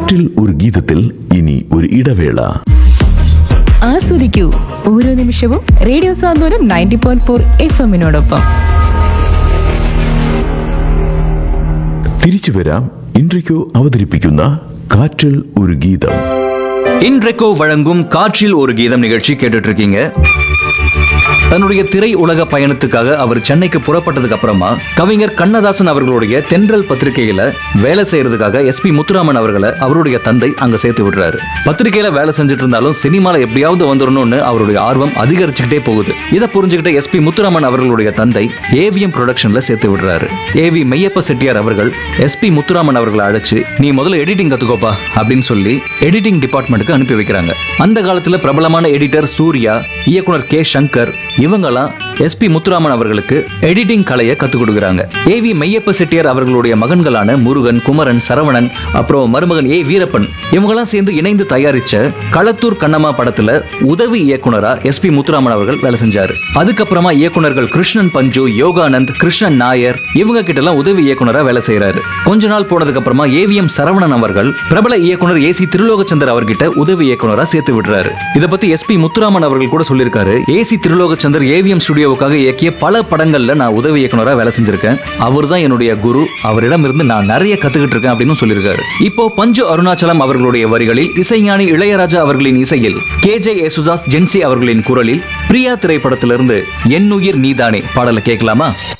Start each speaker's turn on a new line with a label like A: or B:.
A: കാറ്റിൽ ഒരു ഗീതത്തിൽ ഇനി ഒരു ഇടവേള
B: ആസ്വദിക്കൂ ഓരോ നിമിഷവും radio Santhwanam ninety point four F എമ്മിനോടൊപ്പം
A: തിരിച്ചു വരാം ഇൻട്രിക്കോ അവതരിപ്പിക്കുന്ന കാറ്റിൽ ഒരു ഗീതം
C: இன்றைக்கோ வழங்கும் காற்றில் ஒரு கீதம் நிகழ்ச்சி கேட்டுட்டு இருக்கீங்க தன்னுடைய திரை உலக பயணத்துக்காக அவர் சென்னைக்கு புறப்பட்டதுக்கு அப்புறமா கவிஞர் கண்ணதாசன் அவர்களுடைய தென்றல் பத்திரிகையில வேலை செய்யறதுக்காக எஸ்பி முத்துராமன் அவர்களை அவருடைய தந்தை அங்க சேர்த்து விடுறாரு பத்திரிகையில வேலை செஞ்சுட்டு இருந்தாலும் சினிமால எப்படியாவது வந்துடணும்னு அவருடைய ஆர்வம் அதிகரிச்சுக்கிட்டே போகுது இதை புரிஞ்சுக்கிட்ட எஸ்பி முத்துராமன் அவர்களுடைய தந்தை ஏவிஎம் ப்ரொடக்ஷன்ல சேர்த்து விடுறாரு ஏவி மெய்யப்ப செட்டியார் அவர்கள் எஸ்பி முத்துராமன் அவர்களை அழைச்சு நீ முதல்ல எடிட்டிங் கத்துக்கோப்பா அப்படின்னு சொல்லி எடிட்டிங் டிபார்ட்மெண்ட்டுக்கு அனுப்பி வைக்கிறாங்க அந்த காலத்துல பிரபலமான எடிட்டர் சூர்யா இயக்குனர் கே சங்கர் இவங்கெல்லாம் எஸ்பி முத்துராமன் அவர்களுக்கு எடிட்டிங் கலையை கத்துக் கொடுக்குறாங்க ஏவி மெய்யப்ப செட்டியார் அவர்களுடைய மகன்களான முருகன் குமரன் சரவணன் அப்புறம் மருமகன் ஏ வீரப்பன் இவங்கெல்லாம் சேர்ந்து இணைந்து தயாரிச்ச களத்தூர் கண்ணம்மா படத்துல உதவி இயக்குனரா எஸ்பி முத்துராமன் அவர்கள் வேலை செஞ்சாரு அதுக்கப்புறமா இயக்குனர்கள் கிருஷ்ணன் பஞ்சு யோகானந்த் கிருஷ்ணன் நாயர் இவங்க கிட்ட எல்லாம் உதவி இயக்குனரா வேலை செய்யறாரு கொஞ்ச நாள் போனதுக்கு அப்புறமா ஏவிஎம் சரவணன் அவர்கள் பிரபல இயக்குனர் ஏசி திருலோகச்சந்தர் அவர்கிட்ட உதவி இயக்குனரா சேர்த்து விடுறாரு இத பத்தி எஸ்பி முத்துராமன் அவர்கள் கூட சொல்லியிருக்காரு ஏசி திருலோகச்சந்தர் ஏவிஎம் ஸ்டுடியோவுக்காக இயக்கிய பல படங்கள்ல நான் உதவி இயக்குனரா வேலை செஞ்சிருக்கேன் அவர் தான் என்னுடைய குரு அவரிடம் இருந்து நான் நிறைய கத்துக்கிட்டு இருக்கேன் அப்படின்னு சொல்லியிருக்காரு இப்போ பஞ்சு அருணாச்சலம் அவர்களுடைய வரிகளில் இசைஞானி இளையராஜா அவர்களின் இசையில் கே ஜே யேசுதாஸ் ஜென்சி அவர்களின் குரலில் பிரியா திரைப்படத்திலிருந்து என் உயிர் நீதானே பாடலை கேட்கலாமா